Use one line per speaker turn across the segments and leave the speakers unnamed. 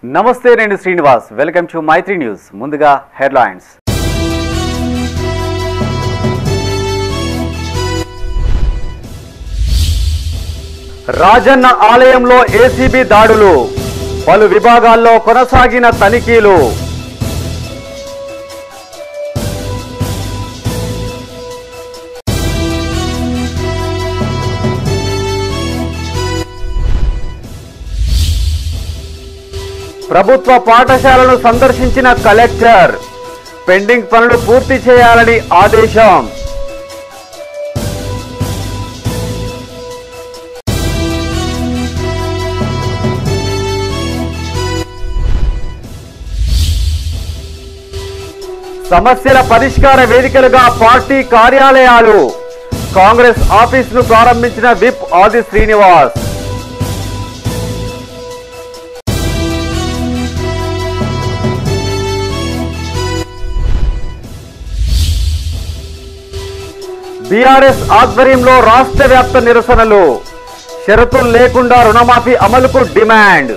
నమస్తే నేను Srinivas welcome to Maithri news ముందుగా హెడ్లైన్స్ రాజన్న ఆలయంలో ఏసీబీ దాడులు పలు విభాగాల్లో కొనసాగిన తనిఖీలు ప్రభుత్వ పాఠశాలను సందర్శించిన కలెక్టర్ పెండింగ్ పనులు పూర్తి చేయాలని ఆదేశం సమస్యల పరిష్కార వేదికలుగా పార్టీ కార్యాలయాలు కాంగ్రెస్ ఆఫీసును ప్రారంభించిన విప్ ఆది శ్రీనివాస్ బీఆర్ఎస్ ఆధ్వర్యంలో రాష్ట్ర వ్యాప్త నిరసనలు షరతులు లేకుండా రుణమాఫీ అమలుకు డిమాండ్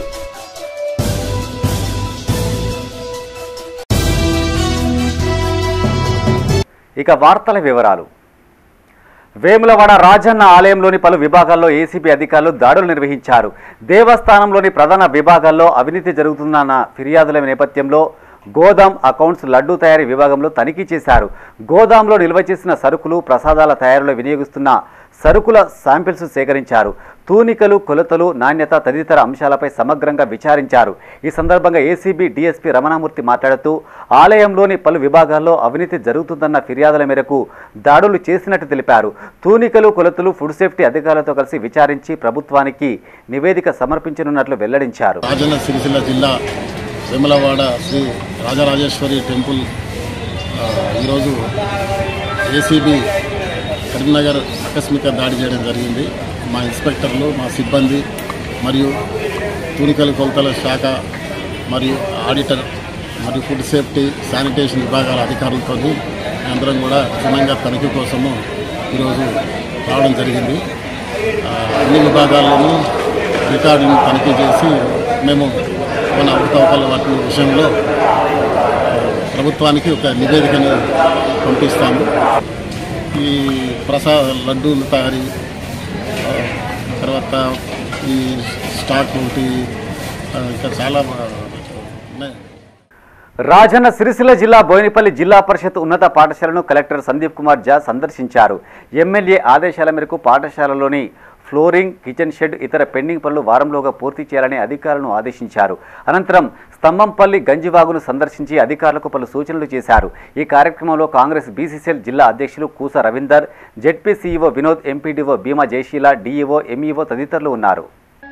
ఇక వార్తల వివరాలు వేములవాడ రాజన్న ఆలయంలోని పలు విభాగాల్లో ఏసీబీ అధికారులు దాడులు నిర్వహించారు దేవస్థానంలోని ప్రధాన విభాగాల్లో అవినీతి జరుగుతుందన్న ఫిర్యాదుల నేపథ్యంలో గోదాం అకౌంట్స్ లడ్డూ తయారీ విభాగంలో తనిఖీ చేశారు గోదాంలో నిల్వ చేసిన సరుకులు ప్రసాదాల తయారీలో వినియోగిస్తున్న సరుకుల శాంపిల్స్ సేకరించారు తూనికలు కొలతలు నాణ్యత తదితర అంశాలపై సమగ్రంగా విచారించారు ఈ సందర్భంగా ఏసీబీ డీఎస్పీ రమణమూర్తి మాట్లాడుతూ ఆలయంలోని పలు విభాగాల్లో అవినీతి జరుగుతుందన్న ఫిర్యాదుల మేరకు దాడులు చేసినట్టు తెలిపారు తూనికలు కొలతలు ఫుడ్ సేఫ్టీ అధికారులతో కలిసి విచారించి ప్రభుత్వానికి నివేదిక సమర్పించనున్నట్లు వెల్లడించారు
రాజన్న సిరిసిల్ల జిల్లా వేములవాడ శ్రీ రాజరాజేశ్వరి టెంపుల్ ఆ, ఈరోజు ఏసీబీ కరీంనగర్ ఆకస్మిక దాడి చేయడం జరిగింది మా ఇన్స్పెక్టర్లు మా సిబ్బంది మరియు తూనికలు కొలతల శాఖ మరియు ఆడిటర్ మరియు ఫుడ్ సేఫ్టీ శానిటేషన్ విభాగాల అధికారులతో అందరం కూడా క్షుణ్ణంగా తనిఖీ కోసము ఈరోజు రావడం జరిగింది ఆ, అన్ని విభాగాల్లోనూ రికార్డులను తనిఖీ చేసి మేము మన అవకతవకల వాటి విషయంలో ఆ, ప్రభుత్వానికి ఒక నివేదికను పంపిస్తాము ఈ ప్రసాద లడ్డూలు తయారీ ఆ, తర్వాత ఈ స్టాక్ ఒకటి ఆ, ఇంకా చాలా ఆ, ఉన్నాయి
రాజన్న సిరిసిల్ల జిల్లా బోయినపల్లి జిల్లా పరిషత్ ఉన్నత పాఠశాలను కలెక్టర్ సందీప్ కుమార్ జా సందర్శించారు ఎమ్మెల్యే ఆదేశాల మేరకు పాఠశాలలోని ఫ్లోరింగ్ కిచెన్ షెడ్ ఇతర పెండింగ్ పనులు వారంలోగా పూర్తి చేయాలని అధికారులను ఆదేశించారు అనంతరం స్తంభంపల్లి గంజివాగును సందర్శించి అధికారులకు పలు సూచనలు చేశారు ఈ కార్యక్రమంలో కాంగ్రెస్ బీసీసీఎల్ జిల్లా అధ్యక్షులు Koosa Ravinder ZP CEO Vinod MPDO Bhima Jayasheela DEO MEO తదితరులు ఉన్నారు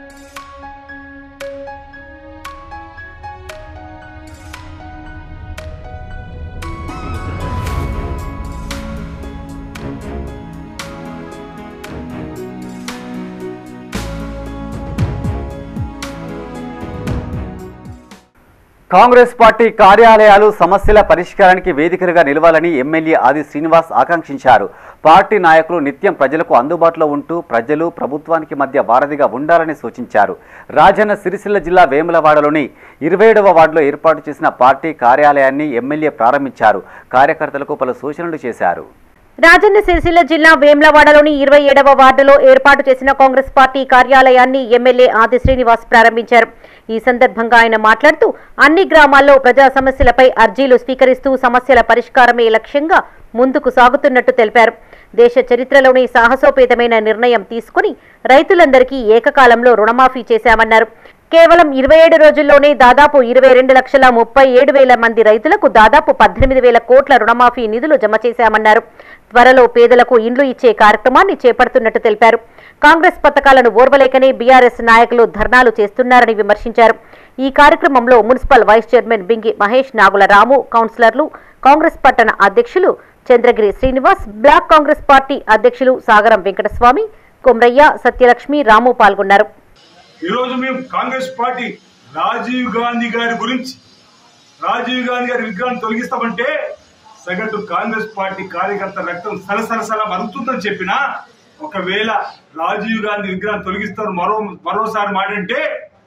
కాంగ్రెస్ పార్టీ కార్యాలయాలు సమస్యల పరిష్కారానికి వేదికలుగా నిలవాలని ఎమ్మెల్యే ఆది శ్రీనివాస్ ఆకాంక్షించారు పార్టీ నాయకులు నిత్యం ప్రజలకు అందుబాటులో ఉంటూ ప్రజలు ప్రభుత్వానికి మధ్య వారధిగా ఉండాలని సూచించారు రాజన్న సిరిసిల్ల జిల్లా వేములవాడలోని ఇరవై ఏడవ వార్డులో ఏర్పాటు చేసిన పార్టీ కార్యాలయాన్ని ఎమ్మెల్యే ప్రారంభించారు కార్యకర్తలకు పలు సూచనలు చేశారు
రాజన్న సిరిసిల్ల జిల్లా వేమ్లవాడలోని ఇరవై ఏడవ వార్డులో ఏర్పాటు చేసిన కాంగ్రెస్ పార్టీ కార్యాలయాన్ని ఎమ్మెల్యే ఆది శ్రీనివాస్ ప్రారంభించారు ఈ సందర్భంగా ఆయన మాట్లాడుతూ అన్ని గ్రామాల్లో ప్రజా సమస్యలపై అర్జీలు స్వీకరిస్తూ సమస్యల పరిష్కారమే లక్ష్యంగా ముందుకు సాగుతున్నట్టు తెలిపారు దేశ చరిత్రలోని సాహసోపేతమైన నిర్ణయం తీసుకుని రైతులందరికీ ఏకకాలంలో రుణమాఫీ చేశామన్నారు కేవలం ఇరవై ఏడు రోజుల్లోనే దాదాపు ఇరవై రెండు లక్షల ముప్పై ఏడు వేల మంది రైతులకు దాదాపు పద్దెనిమిది వేల కోట్ల రుణమాఫీ నిధులు జమ చేశామన్నారు త్వరలో పేదలకు ఇండ్లు ఇచ్చే కార్యక్రమాన్ని చేపడుతున్నట్టు తెలిపారు కాంగ్రెస్ పథకాలను ఓర్వలేకనే బీఆర్ఎస్ నాయకులు ధర్నాలు చేస్తున్నారని విమర్శించారు ఈ కార్యక్రమంలో municipal vice chairman Bingi Mahesh Nagula Ramu కౌన్సిలర్లు కాంగ్రెస్ పట్టణ అధ్యక్షులు చంద్రగిరి శ్రీనివాస్ బ్లాక్ కాంగ్రెస్ పార్టీ అధ్యక్షులు సాగరం వెంకటస్వామి కొమ్రయ్య సత్యలక్ష్మి రాము పాల్గొన్నారు
ఈరోజు మేము కాంగ్రెస్ పార్టీ రాజీవ్ గాంధీ గారి గురించి రాజీవ్ గాంధీ గారి విగ్రహాన్ని తొలగిస్తామంటే సగటు కాంగ్రెస్ పార్టీ కార్యకర్త రక్తం సలసలసల మరుగుతుందని చెప్పినా ఒకవేళ రాజీవ్ గాంధీ విగ్రహాన్ని తొలగిస్తారు మరో మరోసారి మాట అంటే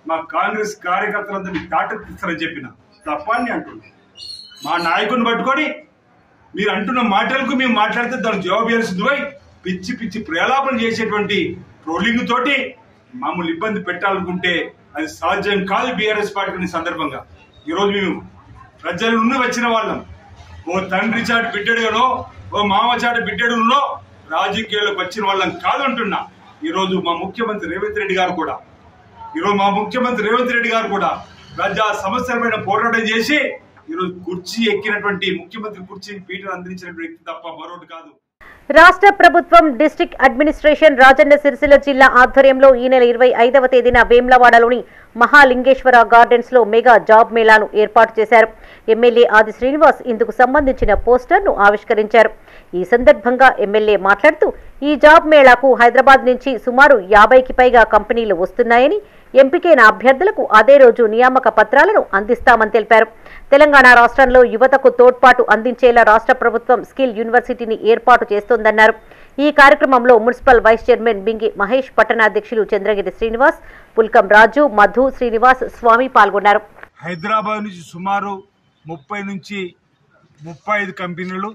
మా కాంగ్రెస్ కార్యకర్తలందరినీ తాటెత్తిస్తారని చెప్పిన తప్పని అంటున్నా మా నాయకుడిని పట్టుకొని మీరు అంటున్న మాటలకు మేము మాట్లాడితే దానికి జవాబు ఇవ్వాల్సింది పోయి పిచ్చి పిచ్చి ప్రేలాపన చేసేటువంటి ట్రోలింగ్ తోటి మమ్మల్ని ఇబ్బంది పెట్టాలనుకుంటే అది సాధ్యం కాదు బీఆర్ఎస్ పార్టీ సందర్భంగా ఈరోజు మేము ప్రజల నుండి వచ్చిన వాళ్ళం ఓ తండ్రి చాటు బిడ్డడుగానో ఓ మామ చాటు బిడ్డడునో రాజకీయాలకు వచ్చిన వాళ్ళం కాదు అంటున్నా ఈరోజు మా ముఖ్యమంత్రి రేవంత్ రెడ్డి గారు కూడా ఈరోజు మా ముఖ్యమంత్రి రేవంత్ రెడ్డి గారు కూడా ప్రజా సమస్యలపైన పోరాటం చేసి ఈరోజు కుర్చీ ఎక్కినటువంటి ముఖ్యమంత్రి కుర్చీని పీఠను అందించినటువంటి వ్యక్తి తప్ప మరొకటి కాదు
రాష్ట్ర ప్రభుత్వం డిస్టిక్ అడ్మినిస్ట్రేషన్ రాజన్న సిరిసిల్ల జిల్లా ఆధ్వర్యంలో ఈ నెల ఇరవై ఐదవ తేదీన వేమ్లవాడలోని మహాలింగేశ్వర గార్డెన్స్ లో మెగా జాబ్ మేళాను ఏర్పాటు చేశారు ఎమ్మెల్యే ఆది శ్రీనివాస్ ఇందుకు సంబంధించిన పోస్టర్ను ఆవిష్కరించారు ఈ సందర్భంగా ఎమ్మెల్యే మాట్లాడుతూ ఈ జాబ్ మేళాకు హైదరాబాద్ నుంచి సుమారు యాభైకి పైగా కంపెనీలు వస్తున్నాయని ఎంపికైన అభ్యర్థులకు అదే రోజు నియామక పత్రాలను అందిస్తామని తెలిపారు తెలంగాణ రాష్ట్రంలో యువతకు తోడ్పాటు అందించేలా రాష్ట్ర ప్రభుత్వం స్కిల్ యూనివర్సిటీని ఏర్పాటు చేస్తోందన్నారు ఈ కార్యక్రమంలో municipal vice chairman Bingi Mahesh పట్టణాధ్యక్షులు చంద్రగిరి శ్రీనివాస్ పుల్కం రాజు మధు శ్రీనివాస్ స్వామి పాల్గొన్నారు
హైదరాబాద్ నుంచి సుమారు ముప్పై నుంచి ముప్పై ఐదు కంపెనీలు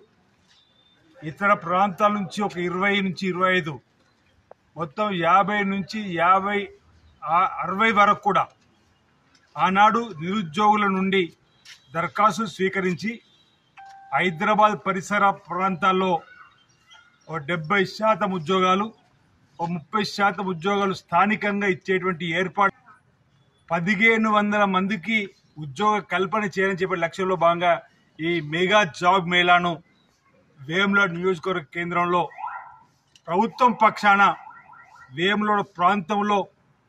ఇతర ప్రాంతాల నుంచి ఒక ఇరవై నుంచి ఇరవై ఐదు మొత్తం యాభై నుంచి యాభై ఆ- అరవై వరకు కూడా ఆనాడు నిరుద్యోగుల నుండి దరఖాస్తులు స్వీకరించి హైదరాబాద్ పరిసర ప్రాంతాల్లో ఓ డెబ్బై శాతం ఉద్యోగాలు ఓ ముప్పై శాతం ఉద్యోగాలు స్థానికంగా ఇచ్చేటువంటి ఏర్పాటు పదిహేను వందల మందికి ఉద్యోగ కల్పన చేయాలని చెప్పే లక్ష్యంలో భాగంగా ఈ మెగా జాబ్ మేళాను వేములవాడ నియోజకవర్గ కేంద్రంలో ప్రభుత్వం పక్షాన వేములవాడ ప్రాంతంలో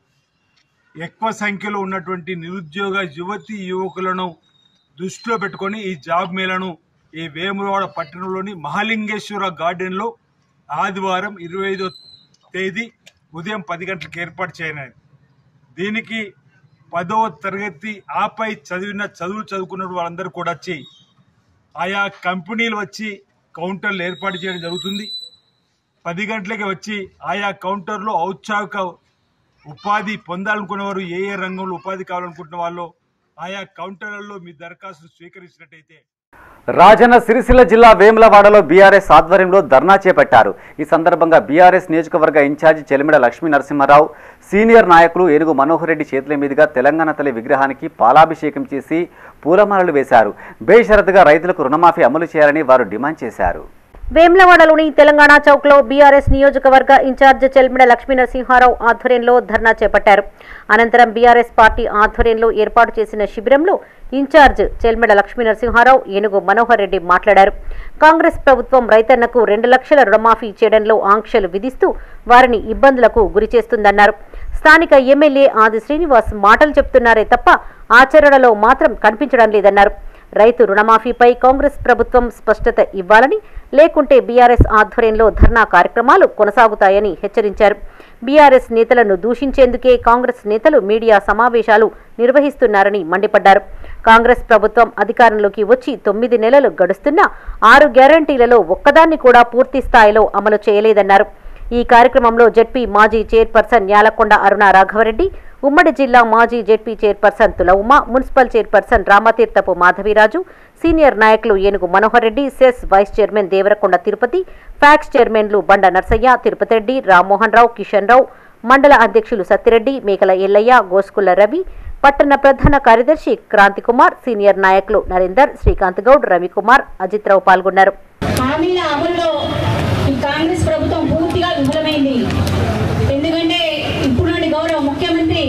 ఎక్కువ సంఖ్యలో ఉన్నటువంటి నిరుద్యోగ యువతి యువకులను దృష్టిలో పెట్టుకొని ఈ జాబ్ మేళను ఈ వేములవాడ పట్టణంలోని మహాలింగేశ్వర గార్డెన్లో ఆదివారం ఇరవై ఐదో తేదీ ఉదయం పది గంటలకు ఏర్పాటు చేయనున్నది దీనికి పదవ తరగతి ఆపై చదివిన చదువులు చదువుకున్న వాళ్ళందరూ కూడా వచ్చి ఆయా కంపెనీలు వచ్చి కౌంటర్లు ఏర్పాటు చేయడం జరుగుతుంది పది గంటలకి వచ్చి ఆయా కౌంటర్లో ఔత్సాహిక ఉపాధి పొందాలనుకున్న వారు ఏ ఏ రంగంలో ఉపాధి కావాలనుకుంటున్న వాళ్ళు ఆయా కౌంటర్లలో మీ దరఖాస్తులు స్వీకరించినట్టయితే
రాజన్న సిరిసిల్ల జిల్లా వేములవాడలో బీఆర్ఎస్ ఆధ్వర్యంలో ధర్నా చేపట్టారు ఈ సందర్భంగా బీఆర్ఎస్ నియోజకవర్గ ఇన్ఛార్జి చెలిమిడ లక్ష్మీ నరసింహారావు సీనియర్ నాయకులు ఏనుగు మనోహర్ రెడ్డి చేతుల మీదుగా తెలంగాణ తల్లి విగ్రహానికి పాలాభిషేకం చేసి పూలమాలలు వేశారు బేషరతుగా రైతులకు రుణమాఫీ అమలు చేయాలని వారు డిమాండ్ చేశారు
వేమ్లవాడలోని తెలంగాణ చౌక్ లో బీఆర్ఎస్ నియోజకవర్గ ఇన్ఛార్జ్ చెల్మిడ లక్ష్మీ నరసింహారావు ఆధ్వర్యంలో ధర్నా చేపట్టారు అనంతరం బీఆర్ఎస్ పార్టీ ఆధ్వర్యంలో ఏర్పాటు చేసిన శిబిరంలో ఇన్ఛార్జ్ చెల్మిడ లక్ష్మీ నరసింహారావు ఏనుగు మనోహర్ రెడ్డి మాట్లాడారు కాంగ్రెస్ ప్రభుత్వం రైతన్నకు రెండు లక్షల రుణమాఫీ చేయడంలో ఆంక్షలు విధిస్తూ వారిని ఇబ్బందులకు గురిచేస్తుందన్నారు స్థానిక ఎమ్మెల్యే ఆది శ్రీనివాస్ మాటలు చెప్తున్నారే తప్ప ఆచరణలో మాత్రం కనిపించడం లేదన్నారు రైతు రుణమాఫీపై కాంగ్రెస్ ప్రభుత్వం స్పష్టత ఇవ్వాలని లేకుంటే బీఆర్ఎస్ ఆధ్వర్యంలో ధర్నా కార్యక్రమాలు కొనసాగుతాయని హెచ్చరించారు బీఆర్ఎస్ నేతలను దూషించేందుకే కాంగ్రెస్ నేతలు మీడియా సమావేశాలు నిర్వహిస్తున్నారని మండిపడ్డారు కాంగ్రెస్ ప్రభుత్వం అధికారంలోకి వచ్చి తొమ్మిది నెలలు గడుస్తున్నా ఆరు గ్యారంటీలలో ఒక్కదాన్ని కూడా పూర్తి స్థాయిలో అమలు చేయలేదన్నారు ఈ కార్యక్రమంలో జెడ్పీ మాజీ చైర్పర్సన్ యాలకొండ అరుణ రాఘవరెడ్డి ఉమ్మడి జిల్లా మాజీ ZP chairperson Tula Uma municipal chairperson Ramatheerthapu Madhaviraju senior నాయకులు Enugu Manohar Reddy cess vice chairman Devarakonda Tirupati PACS చైర్మన్లు బండ నర్సయ్య తిరుపతి రెడ్డి రామ్మోహన్ రావు కిషన్ రావు మండల అధ్యక్షులు సత్తిరెడ్డి మేకల ఎల్లయ్య గోస్కుల రవి పట్టణ ప్రధాన కార్యదర్శి క్రాంతి కుమార్ సీనియర్ నాయకులు నరేందర్ శ్రీకాంత్ గౌడ్ రవికుమార్ అజిత్ రావు పాల్గొన్నారు
హామీల అమలులో ఈ కాంగ్రెస్ ప్రభుత్వం పూర్తిగా విఫలమైంది ఎందుకంటే ఇప్పుడున్న గౌరవ ముఖ్యమంత్రి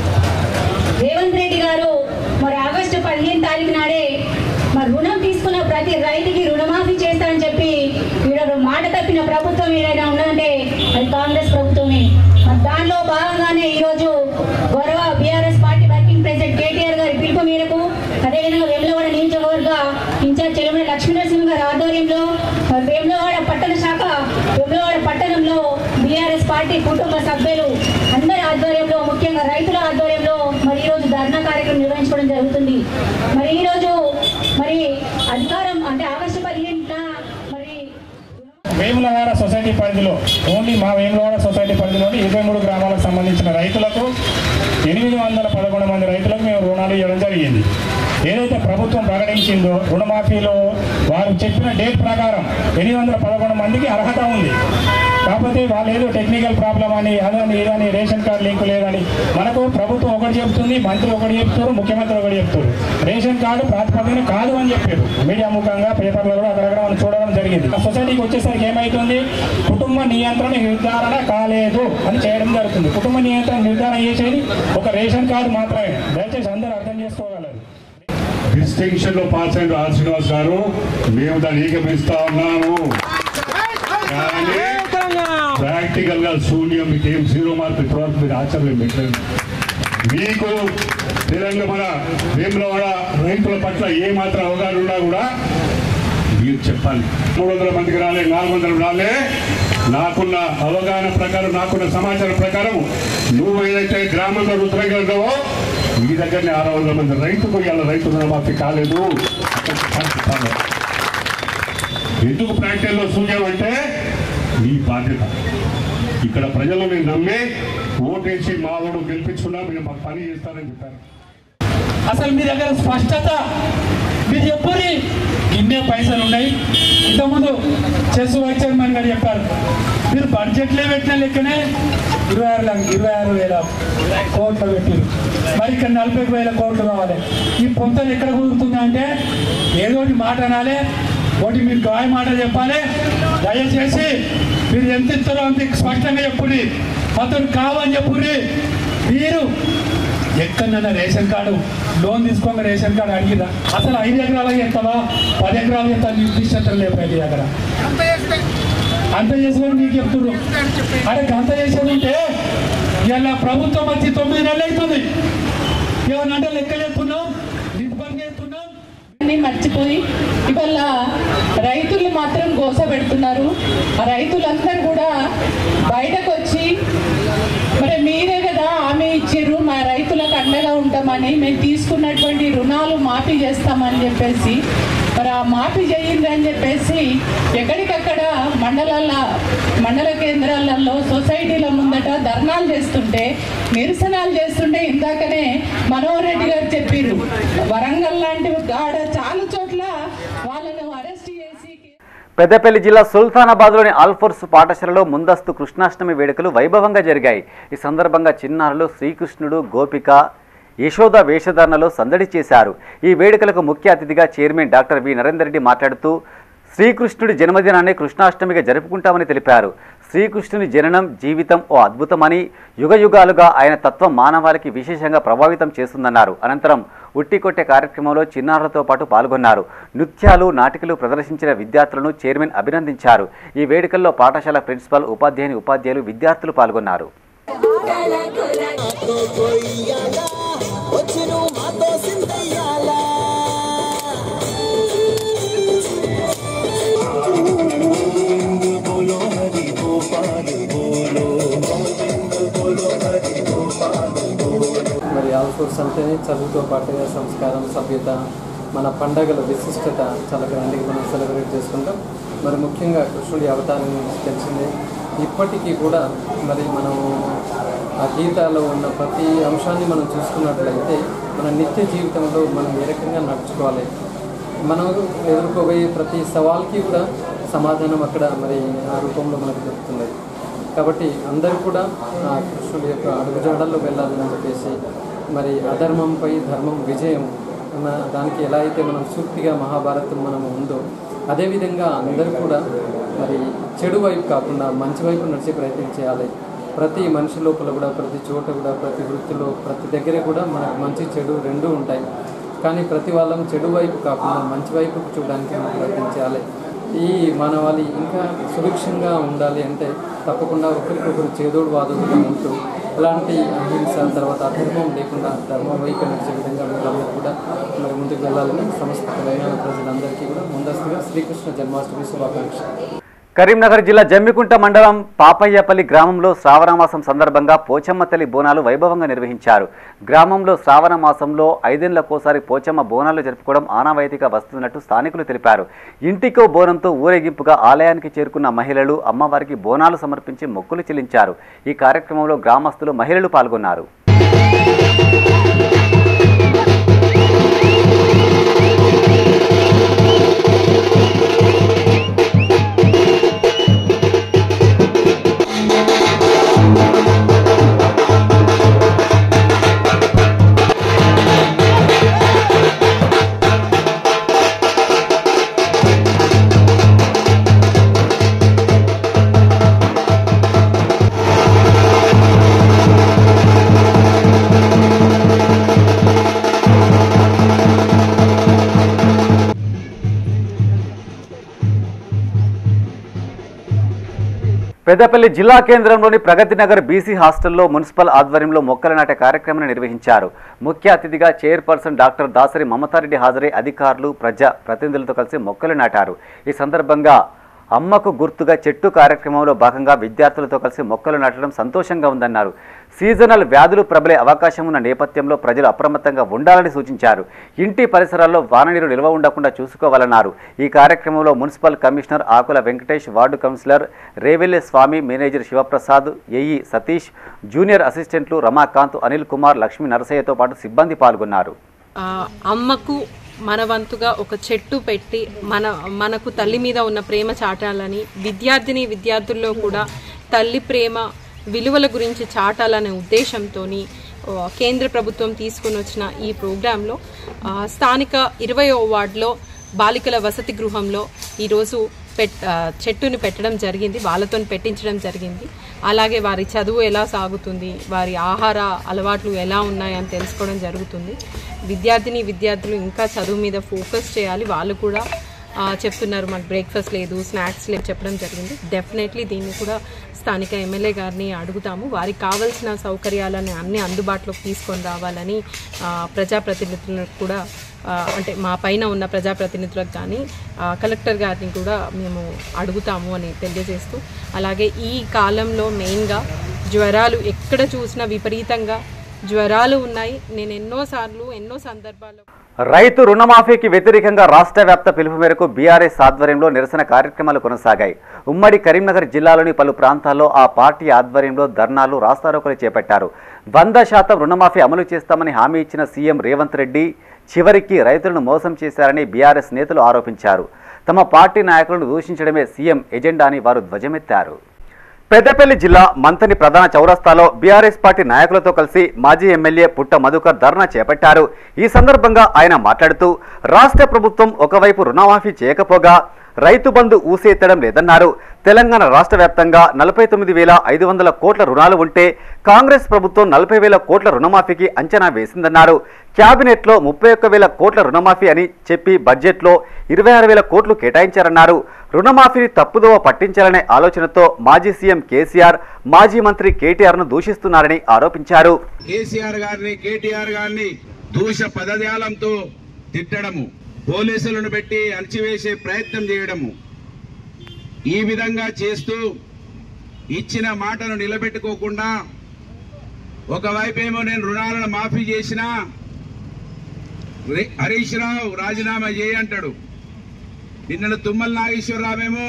రేవంత్ రెడ్డి గారు మరి ఆగస్టు పదిహేను తారీఖు నాడే మరి రుణం తీసుకున్న ప్రతి రైతుకి రుణమాఫీ చేస్తానని చెప్పి వీడు మాట తప్పిన ప్రభుత్వం ఏదైనా ఉన్నదంటే అది కాంగ్రెస్ ప్రభుత్వమే మరి దానిలో భాగంగానే ఈరోజు గౌరవ BRS party working president KTR గారి పిలుపు మేరకు అదేవిధంగా వేములవాడ నియోజకవర్గ ఇన్ఛార్జ్ చెలమల లక్ష్మీనరసింహ గారి ఆధ్వర్యంలో మరి వేములవాడ పట్టణ శాఖ వేములవాడ పట్టణంలో బీఆర్ఎస్ పార్టీ కుటుంబ సభ్యులు అందరి ఆధ్వర్యంలో ముఖ్యంగా రైతుల ఆధ్వర్యంలో మరి ఈరోజు ధర్నా కార్యక్రమం నిర్వహించుకోవడం జరుగుతుంది మరి ఈరోజు మరి అధికారం అంటే ఆగస్టు పదిహేనున మరి
వేములవాడ సొసైటీ పరిధిలో ఓన్లీ మా వేములవాడ సొసైటీ పరిధిలోని ఇరవై మూడు గ్రామాలకు సంబంధించిన రైతులకు ఎనిమిది వందల పదకొండు మంది రైతులకు మేము రుణాలు ఇవ్వడం జరిగింది ఏదైతే ప్రభుత్వం ప్రకటించిందో రుణమాఫీలో వారు చెప్పిన డేట్ ప్రకారం ఎనిమిది వందల పదకొండు మందికి అర్హత ఉంది కాకపోతే వాళ్ళు ఏదో టెక్నికల్ ప్రాబ్లం అని అదని ఇదని రేషన్ కార్డు లింక్ లేదని మనకు ప్రభుత్వం ఒకటి చెప్తుంది మంత్రి ఒకటి చెప్తారు ముఖ్యమంత్రి ఒకటి చెప్తారు రేషన్ కార్డు ప్రాతిపదికన కాదు అని చెప్పారు మీడియా ముఖంగా పేపర్లో కూడా అక్కడక్కడ మనం చూడడం జరిగింది ఆ సొసైటీకి వచ్చేసరికి ఏమవుతుంది కుటుంబ నియంత్రణ నిర్ధారణ కాలేదు అని చేయడం జరుగుతుంది కుటుంబ నియంత్రణ నిర్ధారణ చేసేది ఒక రేషన్ కార్డు మాత్రమే దయచేసి అందరూ అర్థం చేసుకోగలరు
డిస్టింక్షన్ లో పాస్ అయిన ఆర్ శ్రీనివాస్ గారు మేము దాన్ని ఏకపిస్తా ఉన్నాము కానీ ప్రాక్టికల్ గా శూన్యం మీకు ఏం జీరో మార్క్ ఇప్పటివరకు మీరు ఆచరణ పెట్టలేదు మీకు తెలంగాణ వేములవాడ రైతుల పట్ల ఏ మాత్రం అవగాహన ఉన్నా కూడా మీరు చెప్పాలి మూడు వందల మందికి రాలే నాలుగు వందలు రాలే నాకున్న అవగాహన ప్రకారం నాకున్న సమాచారం ప్రకారం నువ్వు ఏదైతే గ్రామంలో రుద్రంగా మీ దగ్గరనే ఆరు వందల మంది రైతుకు ఇవాళ రైతు రుణమాఫీ కాలేదు ఎందుకు ప్రాక్టికల్లో శూన్యం అంటే మీ బాధ్యత ఇక్కడ ప్రజలు నేను నమ్మి ఓటేసి మా వాడు గెలిపించుకున్నా మీరు మాకు పని చేస్తారని చెప్పారు
అసలు మీ దగ్గర స్పష్టత మీరు చెప్పని ఇన్నే పైసలు ఉన్నాయి ఇంతకుముందు చెస్ వైస్ చైర్మన్ గారు చెప్పారు మీరు బడ్జెట్లే పెట్టిన లెక్కనే ఇరవై ఆరు లక్ష ఇరవై ఆరు వేల కోట్లు పెట్టారు మరి ఇక్కడ నలభై వేల కోట్లు కావాలి ఈ పొంతలు ఎక్కడ కుదురుతుంది అంటే ఏదో ఒకటి మాట అనాలి ఒకటి మీరు గాయ మాట చెప్పాలి దయచేసి మీరు ఎంత ఇస్తారో అంత స్పష్టంగా చెప్పుడి అతను కావని చెప్పుడి మీరు ఎక్కడన్నా రేషన్ కార్డు లోన్ తీసుకోగా రేషన్ కార్డు అడిగిరా అసలు ఐదు ఎకరాలకు ఎంతవా పది ఎకరాలు ఎంత నిర్దిష్టత లేవు ప్రతి దగ్గర అంత చేసుకొని నీకు చెప్తున్నారు అరే అంత చేసేది ఉంటే ఇలా ప్రభుత్వం వచ్చి తొమ్మిది నెలలు అవుతుంది ఏమన్నా లెక్క చేస్తున్నాం ఇంటి పని చేస్తున్నాం
అన్ని మర్చిపోయి ఇవాళ రైతులు మాత్రం గోస పెడుతున్నారు ఆ రైతులందరూ కూడా బయటకు వచ్చి మరి మీరే కదా హామీ ఇచ్చారు మా రైతులకు అండగా ఉంటామని మేము తీసుకున్నటువంటి రుణాలు మాఫీ చేస్తామని చెప్పేసి మరి ఆ మాఫీ చేయండి అని చెప్పేసి ఎక్కడికక్కడ మండలాల మండల కేంద్రాలలో సొసైటీల ముందట ధర్నాలు చేస్తుంటే నిరసనలు చేస్తుంటే ఇందాకనే మనోహర్ రెడ్డి గారు చెప్పారు వరంగల్ లాంటి గాడ చాలా చోట్ల వాళ్ళను అరెస్ట్ చేసి
పెద్దపల్లి జిల్లా సుల్తానాబాద్లోని ఆల్ఫోర్స్ పాఠశాలలో ముందస్తు కృష్ణాష్టమి వేడుకలు వైభవంగా జరిగాయి ఈ సందర్భంగా చిన్నారులు శ్రీకృష్ణుడు గోపిక యశోద వేషధారణలో సందడి చేశారు ఈ వేడుకలకు ముఖ్య అతిథిగా chairman doctor V Narender Reddy మాట్లాడుతూ శ్రీకృష్ణుడి జన్మదినాన్ని కృష్ణాష్టమిగా జరుపుకుంటామని తెలిపారు శ్రీకృష్ణుని జననం జీవితం ఓ అద్భుతమని యుగయుగాలుగా ఆయన తత్వం మానవాళికి విశేషంగా ప్రభావితం చేస్తుందన్నారు అనంతరం ఉట్టికొట్టే కార్యక్రమంలో చిన్నారులతో పాటు పాల్గొన్నారు నృత్యాలు నాటికలు ప్రదర్శించిన విద్యార్థులను చైర్మన్ అభినందించారు ఈ వేడుకల్లో పాఠశాల ప్రిన్సిపల్ ఉపాధ్యాయుని ఉపాధ్యాయులు విద్యార్థులు పాల్గొన్నారు
మరి ఆల్ఫోర్స్ అంటేనే చదువుతో పాటుగా సంస్కారం సభ్యత మన పండగల విశిష్టత చాలా గ్రాండ్గా మనం సెలబ్రేట్ చేసుకుంటాం మరి ముఖ్యంగా కృష్ణుడి అవతారం గురించి తెలిసిందే ఇప్పటికీ కూడా మరి మనము ఆ గీతాలో ఉన్న ప్రతి అంశాన్ని మనం చూసుకున్నట్లయితే మన నిత్య జీవితంలో మనం ఏ రకంగా నడుచుకోవాలి మనం ఎదుర్కోబోయే ప్రతి సవాల్కి కూడా సమాధానం అక్కడ మరి ఆ రూపంలో మనకు దొరుకుతుంది కాబట్టి అందరూ కూడా ఆ కృష్ణుడి యొక్క అడుగుజాడల్లో వెళ్ళాలని చెప్పేసి మరి అధర్మంపై ధర్మం విజయం అన్న దానికి ఎలా అయితే మనం సూక్తిగా మహాభారతం మనం ఉందో అదేవిధంగా అందరూ కూడా మరి చెడు వైపు కాకుండా మంచి వైపు నడిచే ప్రయత్నం చేయాలి ప్రతి మనిషి లోపల కూడా ప్రతి చోట కూడా ప్రతి వృత్తిలో ప్రతి దగ్గర కూడా మనకు మంచి చెడు రెండూ ఉంటాయి కానీ ప్రతి వాళ్ళం చెడు వైపు కాకుండా మంచి వైపుకు చూడడానికి మనం ప్రయత్నం చేయాలి ఈ మానవాళి ఇంకా సుభిక్షంగా ఉండాలి అంటే తప్పకుండా ఒకరికొకరు చేదోడు వాదోడుగా ఉంటూ ఎలాంటి అహింస తర్వాత అధర్మం లేకుండా ధర్మం వైపు నడిచే విధంగా మీరందరూ కూడా మరి ముందుకు వెళ్ళాలని సమస్త తెలంగాణ ప్రజలందరికీ కూడా ముందస్తుగా శ్రీకృష్ణ జన్మాష్టమి శుభాకాంక్షలు
కరీంనగర్ జిల్లా జమ్మికుంట మండలం పాపయ్యపల్లి గ్రామంలో శ్రావణ మాసం సందర్భంగా పోచమ్మ తల్లి బోనాలు వైభవంగా నిర్వహించారు గ్రామంలో శ్రావణ మాసంలో ఐదేళ్లకోసారి పోచమ్మ బోనాలు జరుపుకోవడం ఆనవాయితీగా వస్తున్నట్టు స్థానికులు తెలిపారు ఇంటికో బోనంతో ఊరేగింపుగా ఆలయానికి చేరుకున్న మహిళలు అమ్మవారికి బోనాలు సమర్పించి మొక్కులు చెల్లించారు ఈ కార్యక్రమంలో గ్రామస్తులు మహిళలు పాల్గొన్నారు పెద్దపల్లి జిల్లా కేంద్రంలోని ప్రగతి నగర్ బీసీ హాస్టల్లో మున్సిపల్ ఆధ్వర్యంలో మొక్కలు నాటే కార్యక్రమాన్ని నిర్వహించారు ముఖ్య అతిథిగా చైర్పర్సన్ డాక్టర్ దాసరి మమతారెడ్డి హాజరై అధికారులు ప్రజా ప్రతినిధులతో కలిసి మొక్కలు నాటారు ఈ సందర్భంగా అమ్మకు గుర్తుగా చెట్టు కార్యక్రమంలో భాగంగా విద్యార్థులతో కలిసి మొక్కలు నాటడం సంతోషంగా ఉందన్నారు సీజనల్ వ్యాధులు ప్రబలే అవకాశం ఉన్న నేపథ్యంలో ప్రజలు అప్రమత్తంగా ఉండాలని సూచించారు ఇంటి పరిసరాల్లో వాననీరు నిల్వ ఉండకుండా చూసుకోవాలన్నారు ఈ కార్యక్రమంలో municipal commissioner Akula Venkatesh ward councillor Revelle Swamy manager Shivaprasad AE Satish junior అసిస్టెంట్లు రమాకాంత్ అనిల్ కుమార్ లక్ష్మీ నరసయ్యతో పాటు సిబ్బంది పాల్గొన్నారు
ఆ, అమ్మకు మన వంతుగా ఒక చెట్టు పెట్టి మన మనకు తల్లి మీద ఉన్న ప్రేమ చాటాలని విద్యార్థిని విద్యార్థుల్లో కూడా తల్లి ప్రేమ విలువల గురించి చాటాలనే ఉద్దేశంతో కేంద్ర ప్రభుత్వం తీసుకుని వచ్చిన ఈ ప్రోగ్రాంలో ఆ, స్థానిక ఇరవయో వార్డులో బాలికల వసతి గృహంలో ఈరోజు పెట్ ఆ, చెట్టుని పెట్టడం జరిగింది వాళ్ళతో పెట్టించడం జరిగింది అలాగే వారి చదువు ఎలా సాగుతుంది వారి ఆహార అలవాట్లు ఎలా ఉన్నాయని తెలుసుకోవడం జరుగుతుంది విద్యార్థిని విద్యార్థులు ఇంకా చదువు మీద ఫోకస్ చేయాలి వాళ్ళు కూడా ఆ, చెప్తున్నారు మాకు బ్రేక్ఫాస్ట్ లేదు స్నాక్స్ లేదు చెప్పడం జరిగింది డెఫినెట్లీ దీన్ని కూడా స్థానిక ఎమ్మెల్యే గారిని అడుగుతాము వారికి కావాల్సిన సౌకర్యాలను అన్ని అందుబాటులోకి తీసుకొని రావాలని ఆ, ప్రజాప్రతినిధులకు కూడా ఆ, అంటే మా పైన ఉన్న ప్రజాప్రతినిధులకు కానీ ఆ, కలెక్టర్ గారిని కూడా మేము అడుగుతాము అని తెలియజేస్తూ అలాగే ఈ కాలంలో మెయిన్గా జ్వరాలు ఎక్కడ చూసినా విపరీతంగా జ్వరాలు ఉన్నాయి నేను ఎన్నోసార్లు ఎన్నో సందర్భాల్లో
రైతు రుణమాఫీకి వ్యతిరేకంగా రాష్ట్ర వ్యాప్త పిలుపు మేరకు బీఆర్ఎస్ ఆధ్వర్యంలో నిరసన కార్యక్రమాలు కొనసాగాయి ఉమ్మడి కరీంనగర్ జిల్లాలోని పలు ప్రాంతాల్లో ఆ పార్టీ ఆధ్వర్యంలో ధర్నాలు రాస్తారోకలు చేపట్టారు వంద శాతం రుణమాఫీ అమలు చేస్తామని హామీ ఇచ్చిన సీఎం రేవంత్ రెడ్డి చివరికి రైతులను మోసం చేశారని బీఆర్ఎస్ నేతలు ఆరోపించారు తమ పార్టీ నాయకులను దూషించడమే సీఎం ఎజెండా అని వారు ధ్వజమెత్తారు పెద్దపల్లి జిల్లా మంతని ప్రధాన చౌరస్తాలో బీఆర్ఎస్ పార్టీ నాయకులతో కలిసి మాజీ ఎమ్మెల్యే పుట్ట మధుకర్ ధర్నా చేపట్టారు ఈ సందర్భంగా ఆయన మాట్లాడుతూ రాష్ట్ర ప్రభుత్వం ఒకవైపు రుణమాఫీ చేయకపోగా రైతు బంధు ఊసేత్తడం లేదన్నారు తెలంగాణ రాష్ట్ర వ్యాప్తంగా నలభై తొమ్మిది వేల ఐదు వందల కోట్ల రుణాలు ఉంటే కాంగ్రెస్ ప్రభుత్వం నలభై వేల కోట్ల రుణమాఫీకి అంచనా వేసిందన్నారు క్యాబినెట్లో ముప్పై ఒక్క వేల కోట్ల రుణమాఫీ అని చెప్పి బడ్జెట్లో ఇరవై ఆరు వేల కోట్లు కేటాయించారన్నారు రుణమాఫీని తప్పుదోవ పట్టించాలనే ఆలోచనతో మాజీ సీఎం కేసీఆర్ మాజీ మంత్రి కేటీఆర్ను దూషిస్తున్నారని ఆరోపించారు
కేసీఆర్ గారిని కేటీఆర్ గారిని దూష పదజాలంతో తిట్టడము పోలీసులను పెట్టి అణచివేసే ప్రయత్నం చేయడము ఈ విధంగా చేస్తూ ఇచ్చిన మాటను నిలబెట్టుకోకుండా ఒకవైపేమో నేను రుణాలను మాఫీ చేసినా రే- హరీష్ రావు రాజీనామా చేయి అంటాడు నిన్న తుమ్మల నాగేశ్వరరావేమో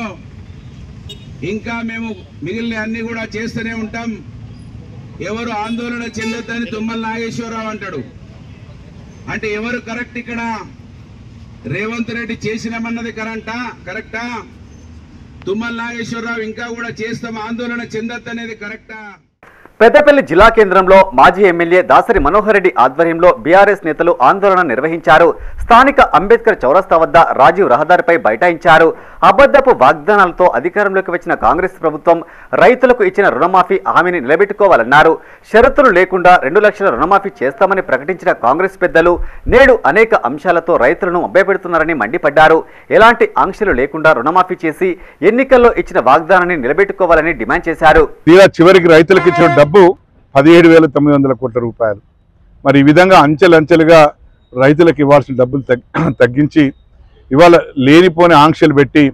ఇంకా మేము మిగిలిన అన్ని కూడా చేస్తూనే ఉంటాం ఎవరు ఆందోళన చెందొద్దని తుమ్మల నాగేశ్వరరావు అంటాడు అంటే ఎవరు కరెక్ట్ ఇక్కడ రేవంత్ రెడ్డి చేసినామన్నది కరెక్టా కరెక్టా తుమ్మల నాగేశ్వరరావు ఇంకా కూడా చేస్తాం ఆందోళన చెందొద్దు అనేది కరెక్టా
పెద్దపల్లి జిల్లా కేంద్రంలో మాజీ ఎమ్మెల్యే దాసరి మనోహర్ రెడ్డి ఆధ్వర్యంలో బీఆర్ఎస్ నేతలు ఆందోళన నిర్వహించారు స్థానిక అంబేద్కర్ చౌరస్తా వద్ద రాజీవ్ రహదారిపై బైఠాయించారు అబద్ధపు వాగ్దానాలతో అధికారంలోకి వచ్చిన కాంగ్రెస్ ప్రభుత్వం రైతులకు ఇచ్చిన రుణమాఫీ హామీని నిలబెట్టుకోవాలన్నారు షరతులు లేకుండా రెండు లక్షల రుణమాఫీ చేస్తామని ప్రకటించిన కాంగ్రెస్ పెద్దలు నేడు అనేక అంశాలతో రైతులను అభ్యపెడుతున్నారని మండిపడ్డారు ఎలాంటి ఆంక్షలు లేకుండా రుణమాఫీ చేసి ఎన్నికల్లో ఇచ్చిన వాగ్దానాన్ని నిలబెట్టుకోవాలని డిమాండ్ చేశారు
తీరా చివరికి రైతులకు ఇచ్చిన డబ్బు పదిహేడు వేల తొమ్మిది వందల కోట్ల రూపాయలు మరి ఈ విధంగా అంచెలంచెలుగా రైతులకు ఇవ్వాల్సిన డబ్బులు తగ్- తగ్గించి ఇవాళ లేనిపోని ఆంక్షలు పెట్టి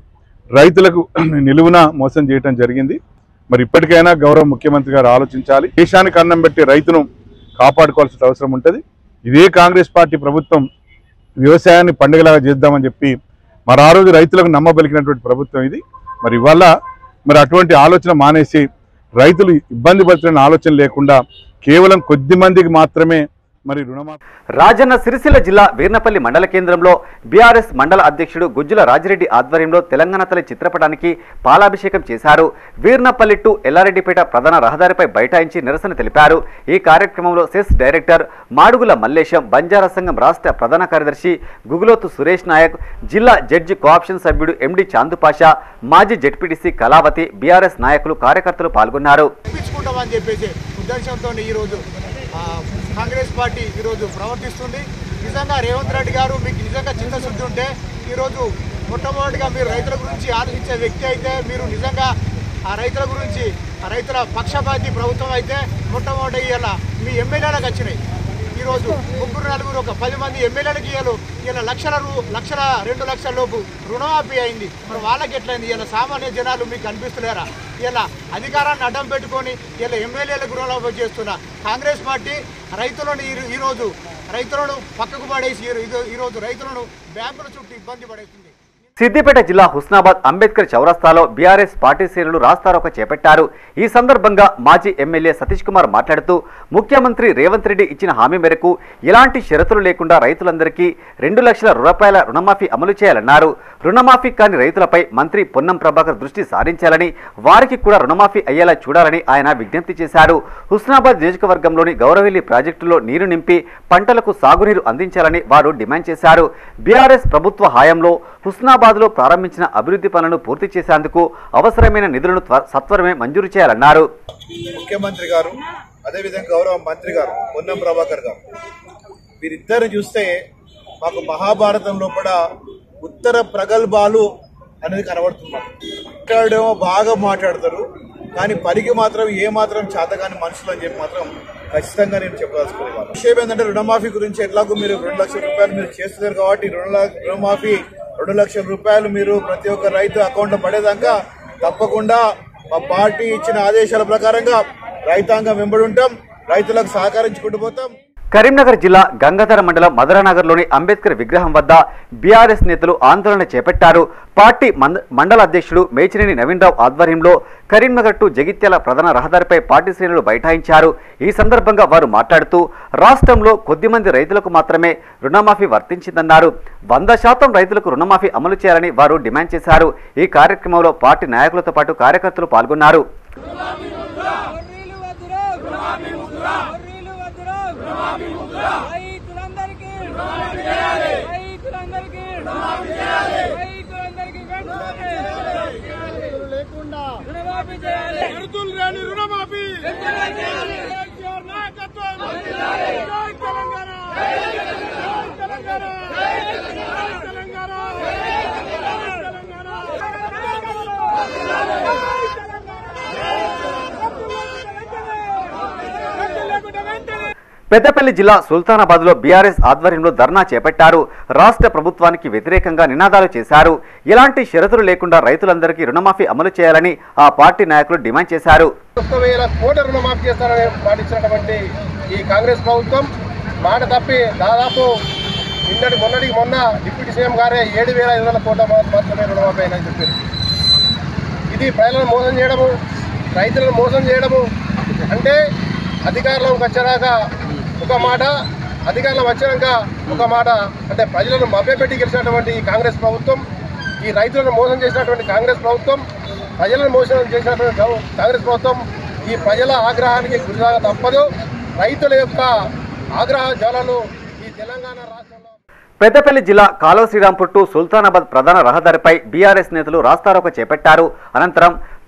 రైతులకు నిలువున మోసం చేయటం జరిగింది మరి ఇప్పటికైనా గౌరవ ముఖ్యమంత్రి గారు ఆలోచించాలి దేశానికి అన్నం పెట్టి రైతును కాపాడుకోవాల్సిన అవసరం ఉంటుంది ఇదే కాంగ్రెస్ పార్టీ ప్రభుత్వం వ్యవసాయాన్ని పండుగలాగా చేద్దామని చెప్పి మరి ఆ రోజు రైతులకు నమ్మబలికినటువంటి ప్రభుత్వం ఇది మరి ఇవాళ మరి అటువంటి ఆలోచన మానేసి రైతులు ఇబ్బంది పడుతున్న ఆలోచన లేకుండా కేవలం కొద్ది మందికి మాత్రమే మరి రుణమాఫీ
రాజన్న సిరిసిల్ల జిల్లా వీర్నపల్లి మండల కేంద్రంలో బీఆర్ఎస్ మండల అధ్యక్షుడు గుజ్జుల రాజిరెడ్డి ఆధ్వర్యంలో తెలంగాణ తల్లి చిత్రపటానికి పాలాభిషేకం చేశారు వీర్నపల్లి టు ఎల్లారెడ్డిపేట ప్రధాన రహదారిపై బైఠాయించి నిరసన తెలిపారు ఈ కార్యక్రమంలో సెస్ డైరెక్టర్ మాడుగుల మల్లేశం బంజారా సంఘం రాష్ట్ర ప్రధాన కార్యదర్శి గుగులోతు సురేష్ నాయక్ జిల్లా జడ్జి కోఆప్షన్ సభ్యుడు ఎండి చాందుపాషా మాజీ జెడ్పీటీసీ కళావతి బీఆర్ఎస్ నాయకులు కార్యకర్తలు పాల్గొన్నారు
ఇప్పించుకుంటామని చెప్పేసి ఉద్దేశంతో ఈరోజు ఆ, కాంగ్రెస్ పార్టీ ఈరోజు ప్రవర్తిస్తుంది నిజంగా రేవంత్ రెడ్డి గారు మీకు నిజంగా చిత్తశుద్ధి ఉంటే ఈరోజు మొట్టమొదటిగా మీరు రైతుల గురించి ఆలోచించే వ్యక్తి అయితే మీరు నిజంగా ఆ రైతుల గురించి ఆ రైతుల పక్షపాతి ప్రభుత్వం అయితే మొట్టమొదటి ఇవాళ మీ ఎమ్మెల్యేలకు వచ్చినాయి ఈరోజు ముగ్గురు నలుగురు ఒక పది మంది ఎమ్మెల్యేలకు ఇవ్వలు ఇలా లక్షల రూ- లక్షల రెండు లక్షల లోపు రుణమాఫీ అయింది మరి వాళ్ళకి ఎట్లయింది ఇలా సామాన్య జనాలు మీకు కనిపిస్తలేరా ఇలా అధికారాన్ని అడ్డం పెట్టుకొని ఇలా ఎమ్మెల్యేలకు రుణమాఫీ చేస్తున్న కాంగ్రెస్ పార్టీ రైతులను ఈ- ఈరోజు రైతులను పక్కకు పడేసి ఈ- ఈ- ఈరోజు రైతులను బ్యాంకుల చుట్టూ ఇబ్బంది పడేస్తుంది
సిద్దిపేట జిల్లా హుస్నాబాద్ అంబేద్కర్ చౌరస్తాలో బీఆర్ఎస్ పార్టీ శ్రేణులు రాస్తారోక చేపట్టారు ఈ సందర్భంగా మాజీ ఎమ్మెల్యే సతీష్ కుమార్ మాట్లాడుతూ ముఖ్యమంత్రి రేవంత్ రెడ్డి ఇచ్చిన హామీ మేరకు ఎలాంటి షరతులు లేకుండా రైతులందరికీ రెండు లక్షల రూపాయల రుణమాఫీ అమలు చేయాలన్నారు రుణమాఫీ కాని రైతులపై మంత్రి పొన్నం ప్రభాకర్ దృష్టి సారించాలని వారికి కూడా రుణమాఫీ అయ్యేలా చూడాలని ఆయన విజ్ఞప్తి చేశారు హుస్నాబాద్ నియోజకవర్గంలోని గౌరవెల్లి ప్రాజెక్టులో నీరు నింపి పంటలకు సాగునీరు అందించాలని వారు డిమాండ్ చేశారు బీఆర్ఎస్ ప్రభుత్వ హయాంలో హుస్నాబాద్లో ప్రారంభించిన అభివృద్ధి పనులను పూర్తి చేసేందుకు అవసరమైన నిధులను త్వ- సత్వరమే మంజూరు చేయాలన్నారు
ముఖ్యమంత్రి గారు అదేవిధంగా గౌరవ మంత్రి గారు పొన్నం ప్రభాకర్ గారు వీరిద్దరు చూస్తే మాకు మహాభారతం లోపల ఉత్తర ప్రగల్భాలు అనేది కనబడుతుంది మాకు. మాట్లాడేమో బాగా మాట్లాడతారు కానీ పనికి మాత్రం ఏ మాత్రం చేతగాని మనుషులు అని చెప్పి మాత్రం ఖచ్చితంగా నేను చెప్పదలుచుకునేవాను విషయం ఏంటంటే రుణమాఫీ గురించి ఎట్లాగో మీరు రెండు లక్షల రూపాయలు మీరు చేస్తున్నారు కాబట్టి రుణ రుణమాఫీ రెండు లక్షల రూపాయలు మీరు ప్రతి ఒక్క రైతు అకౌంట్లో పడేదాకా తప్పకుండా మా పార్టీ ఇచ్చిన ఆదేశాల ప్రకారంగా రైతాంగం వెంబడి ఉంటాం రైతులకు సహకరించుకుంటూ పోతాం
కరీంనగర్ జిల్లా గంగాధర మండలం మధురానగర్లోని అంబేద్కర్ విగ్రహం వద్ద బీఆర్ఎస్ నేతలు ఆందోళన చేపట్టారు పార్టీ మంద- మండల అధ్యక్షుడు మేచినేని నవీన్రావు ఆధ్వర్యంలో కరీంనగర్ టు జగిత్యాల ప్రధాన రహదారిపై పార్టీ శ్రేణులు బైఠాయించారు ఈ సందర్భంగా వారు మాట్లాడుతూ రాష్ట్రంలో కొద్దిమంది రైతులకు మాత్రమే రుణమాఫీ వర్తించిందన్నారు వంద శాతం రైతులకు రుణమాఫీ అమలు చేయాలని వారు డిమాండ్ చేశారు ఈ కార్యక్రమంలో పార్టీ నాయకులతో పాటు కార్యకర్తలు పాల్గొన్నారు పెద్దపల్లి జిల్లా సుల్తానాబాద్ లో బీఆర్ఎస్ ఆధ్వర్యంలో ధర్నా చేపట్టారు రాష్ట్ర ప్రభుత్వానికి వ్యతిరేకంగా నినాదాలు చేశారు ఎలాంటి షరతులు లేకుండా రైతులందరికీ రుణమాఫీ అమలు చేయాలని ఆ పార్టీ నాయకులు డిమాండ్ చేశారు
ఒక్క వేల కోట్ల రుణమాఫీ చేస్తారని పాటించినటువంటి ఈ కాంగ్రెస్ ప్రభుత్వం మాట తప్పి దాదాపు నిన్నటి మొన్నటికి మొన్న డిప్యూటీ సీఎం గారే ఏడు వేల ఐదు వందల కోట్ల మా- మాత్రమే రుణమాఫీ అయినని చెప్పారు ఇది ప్రజలను మోసం చేయడము రైతులను మోసం చేయడము అంటే అధికారంలోకి వచ్చాక ఒక మాట అధికారంలో వచ్చినాక ఒక మాట అంటే ప్రజలను మభ్యపెట్టి గెలిచినటువంటి ఈ కాంగ్రెస్ ప్రభుత్వం ఈ రైతులను మోసం చేసినటువంటి కాంగ్రెస్ ప్రభుత్వం ప్రజలను మోసం చేసినటువంటి గవ- కాంగ్రెస్ ప్రభుత్వం ఈ ప్రజల ఆగ్రహానికి గురిగా తప్పదు రైతుల యొక్క ఆగ్రహ జ్వాలలు ఈ తెలంగాణ రాష్ట్రంలో
పెద్దపల్లి జిల్లా కాలువ శ్రీరాంపూర్ టు సుల్తానాబాద్ ప్రధాన రహదారిపై బీఆర్ఎస్ నేతలు రాస్తారోక చేపట్టారు అనంతరం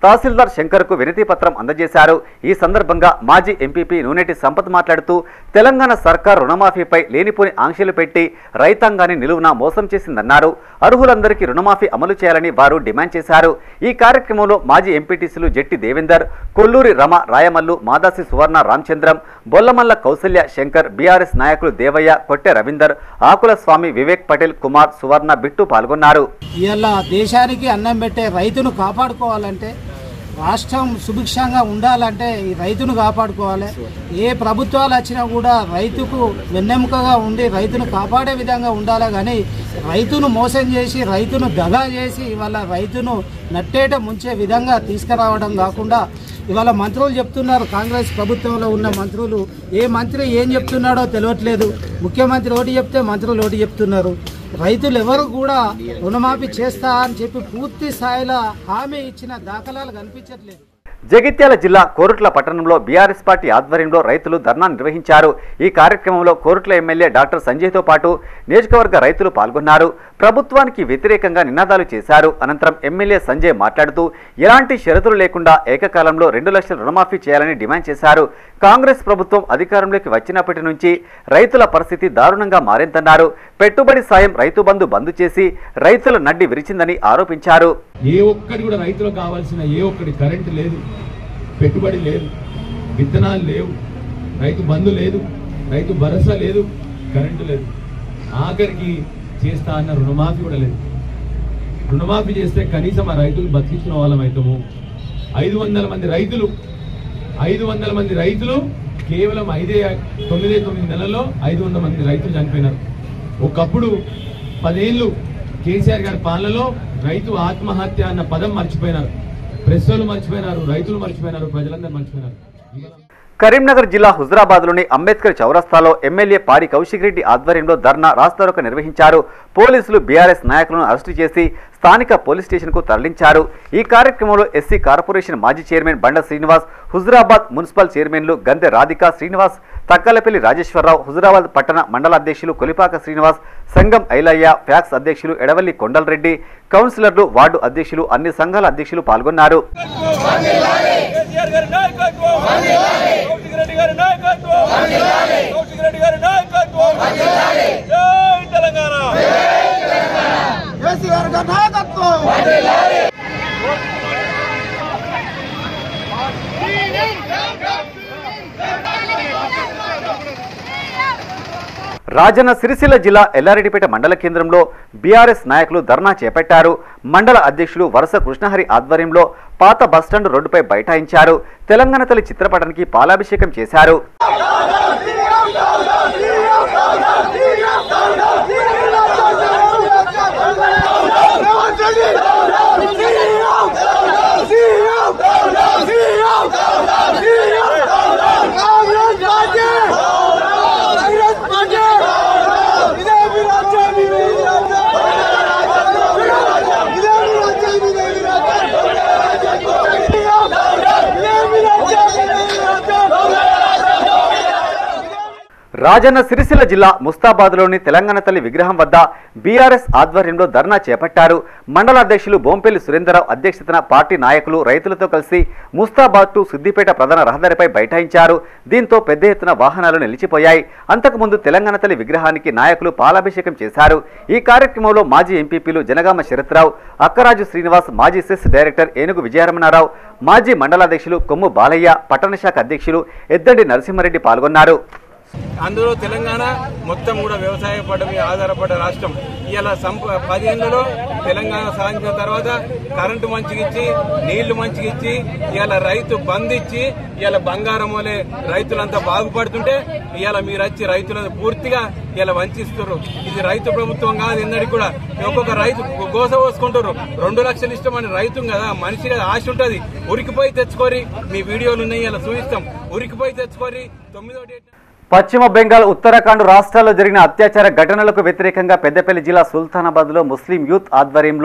తహసీల్దార్ శంకర్కు వినతి పత్రం అందజేశారు ఈ సందర్భంగా మాజీ ఎంపీపీ నూనెటి సంపత్ మాట్లాడుతూ తెలంగాణ సర్కార్ రుణమాఫీపై లేనిపోని ఆంక్షలు పెట్టి రైతాంగాన్ని నిలువున మోసం చేసిందన్నారు అర్హులందరికీ రుణమాఫీ అమలు చేయాలని వారు డిమాండ్ చేశారు ఈ కార్యక్రమంలో మాజీ ఎంపీటీసీలు జట్టి దేవేందర్ కొల్లూరి రమ రాయమల్లు మాదాసి సువర్ణ రామచంద్రం బొల్లమల్ల కౌసల్య శంకర్ బీఆర్ఎస్ నాయకులు దేవయ్య కొట్టె రవీందర్ ఆకుల స్వామి వివేక్ పటేల్ కుమార్ సువర్ణ బిట్టు పాల్గొన్నారు
ఇవాళ దేశానికి అన్నం పెట్టే రైతును కాపాడుకోవాలంటే రాష్ట్రం సుభిక్షంగా ఉండాలంటే ఈ రైతును కాపాడుకోవాలి ఏ ప్రభుత్వాలు వచ్చినా కూడా రైతుకు వెన్నెముకగా ఉండి రైతును కాపాడే విధంగా ఉండాలి కానీ రైతును మోసం చేసి రైతును దగా చేసి ఇవాళ రైతును నట్టేట ముంచే విధంగా తీసుకురావడం కాకుండా ఇవాళ మంత్రులు చెప్తున్నారు కాంగ్రెస్ ప్రభుత్వంలో ఉన్న మంత్రులు ఏ మంత్రి ఏం చెప్తున్నాడో తెలియట్లేదు ముఖ్యమంత్రి ఒకటి చెప్తే మంత్రులు ఒకటి చెప్తున్నారు రైతులు ఎవరు కూడా రుణమాఫీ చేస్తా అని చెప్పి పూర్తి స్థాయిలో హామీ ఇచ్చిన దాఖలాలు కనిపించట్లేదు
జగిత్యాల జిల్లా కోరుట్ల పట్టణంలో బీఆర్ఎస్ పార్టీ ఆధ్వర్యంలో రైతులు ధర్నా నిర్వహించారు ఈ కార్యక్రమంలో కోరుట్ల ఎమ్మెల్యే డాక్టర్ సంజయ్తో పాటు నియోజకవర్గ రైతులు పాల్గొన్నారు ప్రభుత్వానికి వ్యతిరేకంగా నినాదాలు చేశారు అనంతరం ఎమ్మెల్యే సంజయ్ మాట్లాడుతూ ఎలాంటి షరతులు లేకుండా ఏకకాలంలో రెండు లక్షల రుణమాఫీ చేయాలని డిమాండ్ చేశారు కాంగ్రెస్ ప్రభుత్వం అధికారంలోకి వచ్చినప్పటి నుంచి రైతుల పరిస్థితి దారుణంగా మారిందన్నారు పెట్టుబడి సాయం రైతు బంధు బంద్ చేసి రైతుల నడ్డి విరిచిందని ఆరోపించారు
ఏ ఒక్కటి కూడా రైతులకు కావాల్సిన ఏ ఒక్కటి కరెంటు లేదు పెట్టుబడి లేదు విత్తనాలు లేవు రైతు బంధు లేదు రైతు భరోసా లేదు కరెంటు లేదు ఆఖరికి చేస్తా అన్న రుణమాఫీ కూడా లేదు రుణమాఫీ చేస్తే కనీసం ఆ రైతులు బతికించిన వాళ్ళం అవుతాము ఐదు వందల మంది రైతులు ఐదు వందల మంది రైతులు కేవలం ఐదే తొమ్మిదే తొమ్మిది నెలల్లో ఐదు వందల మంది రైతులు చనిపోయినారు ఒకప్పుడు పదేళ్ళు కేసీఆర్ గారి పాలనలో రైతు ఆత్మహత్య అన్న పదం మర్చిపోయినారు ప్రెస్సులు మర్చిపోయినారు రైతులు మర్చిపోయినారు ప్రజలందరూ మర్చిపోయినారు
కరీంనగర్ జిల్లా హుజరాబాద్లోని అంబేద్కర్ చౌరస్తాలో ఎమ్మెల్యే పాడి కౌశిక్ రెడ్డి ఆధ్వర్యంలో ధర్నా రాస్తారోక నిర్వహించారు పోలీసులు బీఆర్ఎస్ నాయకులను అరెస్టు చేసి స్థానిక పోలీస్ స్టేషన్కు తరలించారు ఈ కార్యక్రమంలో ఎస్సీ కార్పొరేషన్ మాజీ చైర్మన్ బండ శ్రీనివాస్ హుజరాబాద్ మున్సిపల్ చైర్మన్లు గందె రాధిక శ్రీనివాస్ తక్కలపల్లి రాజేశ్వరరావు హుజరాబాద్ పట్టణ మండల అధ్యక్షులు కొలిపాక శ్రీనివాస్ సంఘం ఐలయ్య ఫ్యాక్స్ అధ్యక్షులు ఎడవల్లి కొండలరెడ్డి కౌన్సిలర్లు వార్డు అధ్యక్షులు అన్ని సంఘాల అధ్యక్షులు పాల్గొన్నారు
కేసీఆర్ గారి నాయకత్వం
రాజన్న సిరిసిల్ల జిల్లా ఎల్లారెడ్డిపేట మండల కేంద్రంలో బీఆర్ఎస్ నాయకులు ధర్నా చేపట్టారు మండల అధ్యక్షులు వరుస కృష్ణహరి ఆధ్వర్యంలో పాత బస్టాండ్ రోడ్డుపై బైఠాయించారు తెలంగాణ తల్లి చిత్రపటానికి పాలాభిషేకం చేశారు రాజన్న సిరిసిల్ల జిల్లా ముస్తాబాద్లోని తెలంగాణ తల్లి విగ్రహం వద్ద బీఆర్ఎస్ ఆధ్వర్యంలో ధర్నా చేపట్టారు మండల అధ్యక్షులు బొంపెల్లి సురేందరరావు అధ్యక్షతన పార్టీ నాయకులు రైతులతో కలిసి ముస్తాబాద్ టు సిద్దిపేట ప్రధాన రహదారిపై బైఠాయించారు దీంతో పెద్ద ఎత్తున వాహనాలు నిలిచిపోయాయి అంతకుముందు తెలంగాణ తల్లి విగ్రహానికి నాయకులు పాలాభిషేకం చేశారు ఈ కార్యక్రమంలో మాజీ ఎంపీపీలు జనగామ శరత్రావు అక్కరాజు శ్రీనివాస్ మాజీ సెస్ డైరెక్టర్ ఏనుగు విజయరమణారావు మాజీ మండలాధ్యక్షులు కొమ్ము బాలయ్య పట్టణ శాఖ అధ్యక్షులు ఎద్దండి నరసింహారెడ్డి పాల్గొన్నారు
అందులో తెలంగాణ మొత్తం కూడా వ్యవసాయ పడ్డ మీద ఆధారపడ్డ రాష్ట్రం ఇలా సంప పదిహేనులలో తెలంగాణ సాధించిన తర్వాత కరెంటు మంచిగిచ్చి నీళ్లు మంచిగిచ్చి ఇవాళ రైతు బంద్ ఇచ్చి ఇవాళ బంగారం వలె రైతులంతా బాగుపడుతుంటే ఇవాళ మీరు వచ్చి రైతులను పూర్తిగా ఇలా వంచిస్తున్నారు ఇది రైతు ప్రభుత్వం కాదు ఎన్నడికి కూడా ఒక్కొక్క రైతు గోస పోసుకుంటారు రెండు లక్షలు ఇష్టమని రైతు కదా మనిషి కదా ఆశ ఉంటది ఉరికిపోయి తెచ్చుకోరి మీ వీడియోలు ఉన్నాయి ఇలా చూపిస్తాం ఉరికిపోయి తెచ్చుకోరి తొమ్మిదో డేట్
పశ్చిమ బెంగాల్ ఉత్తరాఖండ్ రాష్ట్రాల్లో జరిగిన అత్యాచార ఘటనలకు వ్యతిరేకంగా పెద్దపల్లి జిల్లా సుల్తానాబాద్లో ముస్లిం యూత్ ఆధ్వర్యంలో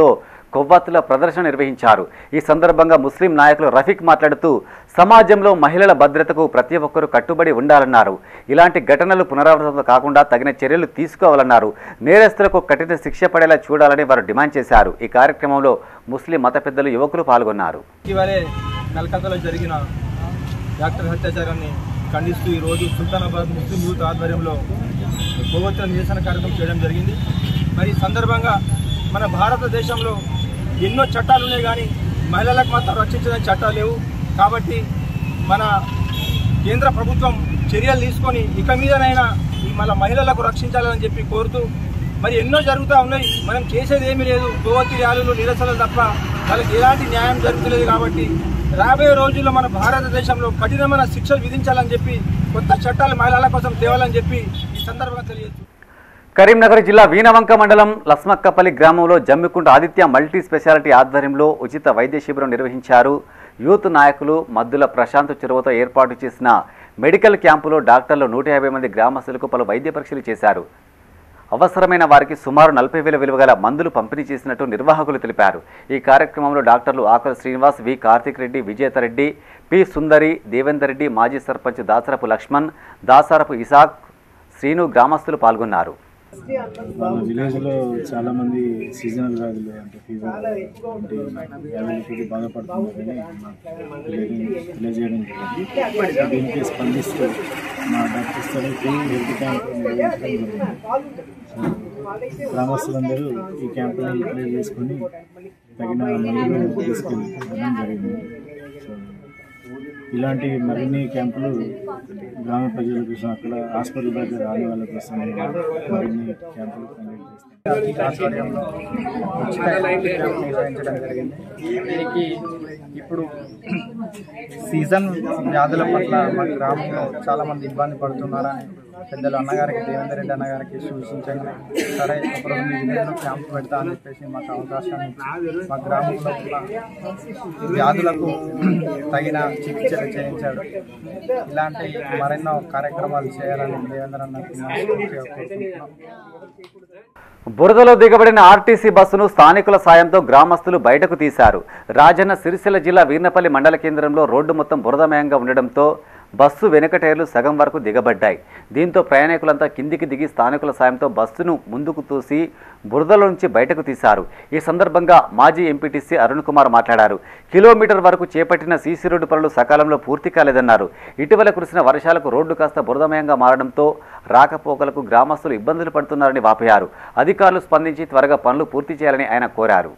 కొవ్వొత్తుల ప్రదర్శన నిర్వహించారు ఈ సందర్భంగా ముస్లిం నాయకులు రఫీక్ మాట్లాడుతూ సమాజంలో మహిళల భద్రతకు ప్రతి ఒక్కరూ కట్టుబడి ఉండాలన్నారు ఇలాంటి ఘటనలు పునరావృతం కాకుండా తగిన చర్యలు తీసుకోవాలన్నారు నేరస్తులకు కఠిన శిక్ష పడేలా చూడాలని వారు డిమాండ్ చేశారు ఈ కార్యక్రమంలో ముస్లిం మత పెద్దలు యువకులు పాల్గొన్నారు
ఇటీవలే నల్కతలో జరిగిన డాక్టర్ అత్యాచారాన్ని ఖండిస్తూ ఈరోజు సుల్తానాబాద్ ముస్లిం యూత్ ఆధ్వర్యంలో కొవ్వొత్తుల నిరసన కార్యక్రమం చేయడం జరిగింది మరి ఈ సందర్భంగా మన భారతదేశంలో ఎన్నో చట్టాలు ఉన్నాయి కానీ మహిళలకు మాత్రం రక్షించడానికి చట్టాలు లేవు కాబట్టి మన కేంద్ర ప్రభుత్వం చర్యలు తీసుకొని ఇక మీదనైనా ఈ మన మహిళలకు రక్షించాలని చెప్పి కోరుతూ మరి ఎన్నో జరుగుతూ ఉన్నాయి మనం చేసేది ఏమీ లేదు కొవ్వొత్తి ర్యాలీలు నిరసనలు తప్ప వాళ్ళకి ఎలాంటి న్యాయం జరుగుతలేదు కాబట్టి రాబోయే రోజుల్లో మన భారతదేశంలో కఠినమైన శిక్షలు విధించాలని చెప్పి కొత్త చట్టాలు మహిళల కోసం తేవాలని చెప్పి ఈ సందర్భంగా తెలియజేస్తుంది
కరీంనగర్ జిల్లా వీణవంక మండలం లస్మక్కపల్లి గ్రామంలో జమ్మికుంట ఆదిత్య మల్టీ స్పెషాలిటీ ఆధ్వర్యంలో ఉచిత వైద్య శిబిరం నిర్వహించారు యూత్ నాయకులు మద్దుల ప్రశాంత్ చెరువుతో ఏర్పాటు చేసిన మెడికల్ క్యాంపులో డాక్టర్లు నూట యాభై మంది గ్రామస్తులకు పలు వైద్య పరీక్షలు చేశారు అవసరమైన వారికి సుమారు నలభై వేల విలువ గల మందులు పంపిణీ చేసినట్టు నిర్వాహకులు తెలిపారు ఈ కార్యక్రమంలో డాక్టర్లు ఆకల శ్రీనివాస్ వి కార్తిక్ రెడ్డి విజేతరెడ్డి పి సుందరి దేవేందర్ రెడ్డి మాజీ సర్పంచ్ దాసరపు లక్ష్మణ్ దాసరపు ఇసాక్ శ్రీను గ్రామస్తులు పాల్గొన్నారు
మన విలేజ్లో చాలా మంది సీజనల్ వ్యాధులు అంటే ఫీవర్ అంటే వ్యాధులతో బాధపడుతున్నారని మాకు తెలియజేయడం తెలియజేయడం జరిగింది దీనికి స్పందిస్తూ మా డాక్టర్స్ తరఫు హెల్త్ క్యాంప్ నిర్వహించడం జరిగింది సో గ్రామస్తులందరూ ఈ క్యాంపుని యూటిలైజ్ చేసుకొని తగిన మందులను తీసుకెళ్ళడం జరిగింది సో ఇలాంటి మరిన్ని క్యాంపులు గ్రామ ప్రజల కోసం అక్కడ హాస్పిటల్ దగ్గర రాని వాళ్ళ కోసం మరిన్ని క్యాంపులు కండక్ట్ చేస్తాం
ఆధ్వర్యంలో ఉచిత వైద్య క్యాంప్ నిర్వహించడం జరిగింది దీనికి ఇప్పుడు సీజన్ వ్యాధుల పట్ల మా గ్రామంలో చాలా మంది ఇబ్బంది పడుతున్నారని పెద్దలు అన్నగారికి దేవేందర్ రెడ్డి అన్నగారికి సూచించగా సరే ఒకరోజు మీ విలేజ్లో క్యాంప్ పెడతా అని చెప్పేసి మాకు అవకాశాన్ని ఇచ్చి మా గ్రామంలో ఉన్న ఈ వ్యాధులకు తగిన చికిత్సలు చేయించాడు ఇలాంటి మరెన్నో కార్యక్రమాలు చేయాలని దేవేంద్ర అన్నకి మనస్ఫూర్తిగా కోరుకుంటున్నాం
బురదలో దిగబడిన ఆర్టీసీ బస్సును స్థానికుల సాయంతో గ్రామస్తులు బయటకు తీశారు రాజన్న సిరిసిల్ల జిల్లా వీర్నపల్లి మండల కేంద్రంలో రోడ్డు మొత్తం బురదమయంగా ఉండడంతో బస్సు వెనుక టైర్లు సగం వరకు దిగబడ్డాయి దీంతో ప్రయాణికులంతా కిందికి దిగి స్థానికుల సాయంతో బస్సును ముందుకు తోసి బురదలో నుంచి బయటకు తీశారు ఈ సందర్భంగా మాజీ ఎంపీటీసీ అరుణ్ కుమార్ మాట్లాడారు కిలోమీటర్ వరకు చేపట్టిన సీసీ రోడ్డు పనులు సకాలంలో పూర్తి కాలేదన్నారు ఇటీవల కురిసిన వర్షాలకు రోడ్డు కాస్త బురదమయంగా మారడంతో రాకపోకలకు గ్రామస్తులు ఇబ్బందులు పడుతున్నారని వాపోయారు అధికారులు స్పందించి త్వరగా పనులు పూర్తి చేయాలని ఆయన కోరారు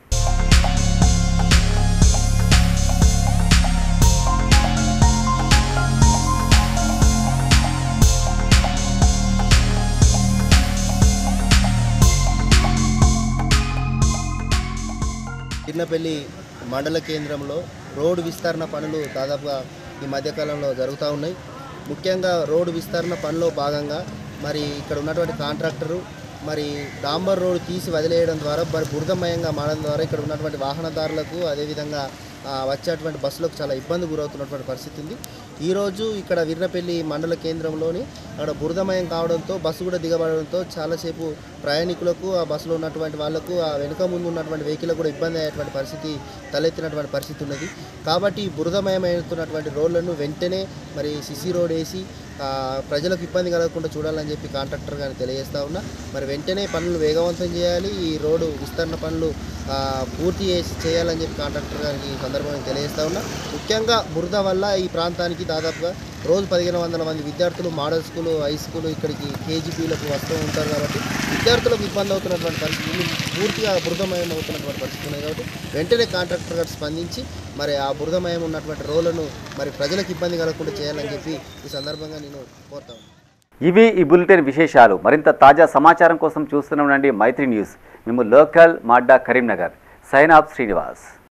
చిన్నపల్లి మండల కేంద్రంలో రోడ్డు విస్తరణ పనులు దాదాపుగా ఈ మధ్యకాలంలో జరుగుతూ ఉన్నాయి ముఖ్యంగా రోడ్డు విస్తరణ పనిలో భాగంగా మరి ఇక్కడ ఉన్నటువంటి కాంట్రాక్టరు మరి డాంబర్ రోడ్ తీసి వదిలేయడం ద్వారా మరి బురదమయంగా మారడం ద్వారా ఇక్కడ ఉన్నటువంటి వాహనదారులకు అదేవిధంగా ఆ, వచ్చేటువంటి బస్సులకు చాలా ఇబ్బంది గురవుతున్నటువంటి పరిస్థితి ఉంది ఈరోజు ఇక్కడ వీర్నపల్లి మండల కేంద్రంలోని అక్కడ బురదమయం కావడంతో బస్సు కూడా దిగబడడంతో చాలాసేపు ప్రయాణికులకు ఆ బస్సులో ఉన్నటువంటి వాళ్ళకు ఆ వెనుక ముందు ఉన్నటువంటి వెహికల్ కూడా ఇబ్బంది అయ్యేటువంటి పరిస్థితి తలెత్తినటువంటి పరిస్థితి ఉన్నది కాబట్టి ఈ బురదమయమవుతున్నటువంటి రోడ్లను వెంటనే మరి సిసి రోడ్ వేసి ఆ, ప్రజలకు ఇబ్బంది కలగకుండా చూడాలని చెప్పి కాంట్రాక్టర్ గారిని తెలియజేస్తా ఉన్నా మరి వెంటనే పనులు వేగవంతం చేయాలి ఈ రోడ్డు విస్తరణ పనులు ఆ, పూర్తి చేసి చేయాలని చెప్పి కాంట్రాక్టర్ గారికి ఈ సందర్భంగా తెలియజేస్తా ఉన్నా ముఖ్యంగా బురద వల్ల ఈ ప్రాంతానికి దాదాపుగా రోజు పదిహేను వందల మంది విద్యార్థులు మోడల్ స్కూల్ హై స్కూల్ ఇక్కడికి కేజీపీలకు వస్తూ ఉంటారు కాబట్టి విద్యార్థులకు ఇబ్బంది అవుతున్నటువంటి పరిస్థితులు పూర్తిగా బురదమయం అవుతున్నటువంటి పరిస్థితి ఉన్నాయి కాబట్టి వెంటనే కాంట్రాక్టర్ గారు స్పందించి మరి ఆ బురదమయం ఉన్నటువంటి రోడ్లను మరి ప్రజలకు ఇబ్బంది కలగకుండా చేయాలని చెప్పి ఈ సందర్భంగా నేను కోరుతాను
ఇవి ఈ బులెటిన్ విశేషాలు మరింత తాజా సమాచారం కోసం చూస్తూనే ఉండండి మైత్రి న్యూస్ మేము లోకల్ మాడ్డా కరీంనగర్ సైన్ ఆఫ్ శ్రీనివాస్